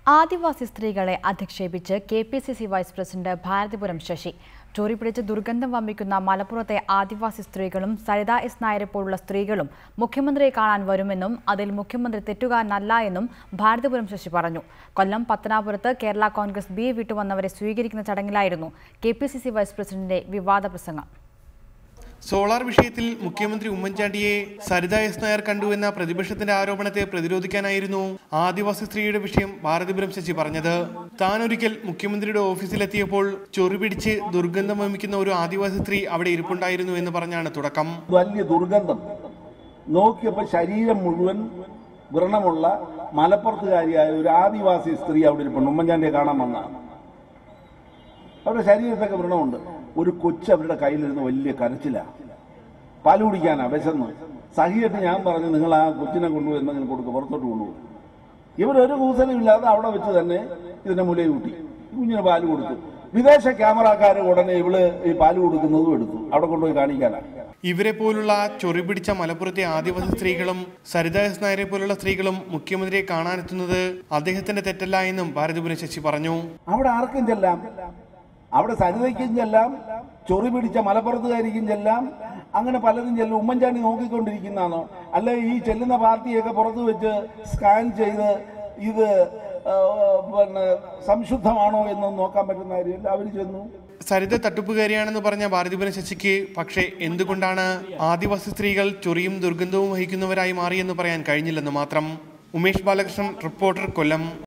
ആദിവാസി സ്ത്രീകളെ അധിക്ഷേപിച്ച് K P C C vice president Bharathipuram Sasi ചൊറി പിടിച്ച് ദുർഗന്ധം വമ്മിക്കുന്ന മലപ്പുറത്തെ ആദിവാസി സ്ത്രീകളും സരിത എസ് നായരെ പോലുള്ള സ്ത്രീകളും മുഖ്യമന്ത്രിയെ കാണാൻ വരുമെന്നും അതിൽ മുഖ്യമന്ത്രി തെറ്റുകാരനല്ല എന്നും ഭാരതിപുരം ശശി പറഞ്ഞു കൊല്ലം പത്തനാപുരത്ത് കേരള കോൺഗ്രസ് ബി വിട്ടുവന്നവരെ സ്വീകരിക്കുന്ന ചടങ്ങിലായിരുന്നു K P C C vice പ്രസിഡന്റിന്റെ വിവാദ പ്രസംഗം സോളാർ വിഷയത്തിൽ മുഖ്യമന്ത്രി ഉമ്മൻചാണ്ടിയെ സരിത എസ് നായർ കണ്ടു എന്ന പ്രതിപക്ഷത്തിന്റെ ആരോപണത്തെ പ്രതിരോധിക്കാനായിരുന്നു ആദിവാസി സ്ത്രീയുടെ വിഷയം ഭാരതിപുരം ശശി പറഞ്ഞത് താൻ ഒരിക്കൽ മുഖ്യമന്ത്രിയുടെ ഓഫീസിലെത്തിയപ്പോൾ ചൊറി പിടിച്ച് ദുർഗന്ധം വമിക്കുന്ന ഒരു ആദിവാസി സ്ത്രീ അവിടെ ഇരിപ്പുണ്ടായിരുന്നു എന്ന് പറഞ്ഞാണ് തുടക്കം വലിയ ദുർഗന്ധം നോക്കിയപ്പോൾ ശരീരം മുഴുവൻ വ്രണമുള്ള മലപ്പുറത്തുകാരിയായ ഒരു ആദിവാസി സ്ത്രീ അവിടെ ഇരിപ്പുണ്ട് ഉമ്മൻചാണ്ടിയെ കാണാൻ വന്നതാണ് അവരുടെ ശരീരത്തൊക്കെ വ്രണമുണ്ട് ഒരു കൊച്ചു അവരുടെ കയ്യിലിരുന്ന് വലിയ കരച്ചില പാല് കുടിക്കാനാ വിശന്ന് സഹിയായിട്ട് ഞാൻ പറഞ്ഞു നിങ്ങൾ ആ കൊച്ചിനെ കൊണ്ടുപോയി എന്തെങ്കിലും കൊടുക്കുക പുറത്തോട്ട് കൊണ്ടുപോകും ഇവരൊരു കൂസലും ഇല്ലാതെ അവിടെ വെച്ച് തന്നെ ഇതിന്റെ മുലയെ കൂട്ടി കുഞ്ഞിന് പാല് കൊടുത്തു വിദേശ ക്യാമറക്കാർ ഉടനെ ഇവള് ഈ പാല് കൊടുക്കുന്നതും എടുത്തു അവിടെ കൊണ്ടുപോയി കാണിക്കാനാ ഇവരെ പോലുള്ള ചൊറി പിടിച്ച മലപ്പുറത്തെ ആദിവാസി സ്ത്രീകളും സരിത എസ് നായരെ പോലുള്ള സ്ത്രീകളും മുഖ്യമന്ത്രിയെ കാണാനെത്തുന്നത് അദ്ദേഹത്തിന്റെ തെറ്റല്ല എന്നും ഭാരതിപുരം ശശി പറഞ്ഞു അവിടെ ആർക്കും ചെല്ലാം അവിടെ സരിതയ്ക്കും ചെല്ലാം ചൊറി പിടിച്ച മലപ്പുറത്തുകാരിക്കും ചെല്ലാം അങ്ങനെ പലരും ചെല്ലും ഉമ്മൻചാണ്ടി നോക്കിക്കൊണ്ടിരിക്കുന്നതാണോ അല്ലെ ഈ ചെല്ലുന്ന പാർട്ടിയൊക്കെ പുറത്ത് വെച്ച് സ്കാൻ ചെയ്ത് ഇത് ആ, പിന്നെ സംശുദ്ധമാണോ എന്നൊന്നും നോക്കാൻ പറ്റുന്ന കാര്യമില്ല അവർ ചെന്നു സരിത തട്ടിപ്പുകാരിയാണെന്ന് പറഞ്ഞ ഭാരതിപുരം ശശിക്ക് പക്ഷേ എന്തുകൊണ്ടാണ് ആദിവാസി സ്ത്രീകൾ ചൊറിയും ദുർഗന്ധവും വഹിക്കുന്നവരായി മാറിയെന്ന് പറയാൻ കഴിഞ്ഞില്ലെന്ന് മാത്രം ഉമേഷ് ബാലകൃഷ്ണൻ റിപ്പോർട്ടർ കൊല്ലം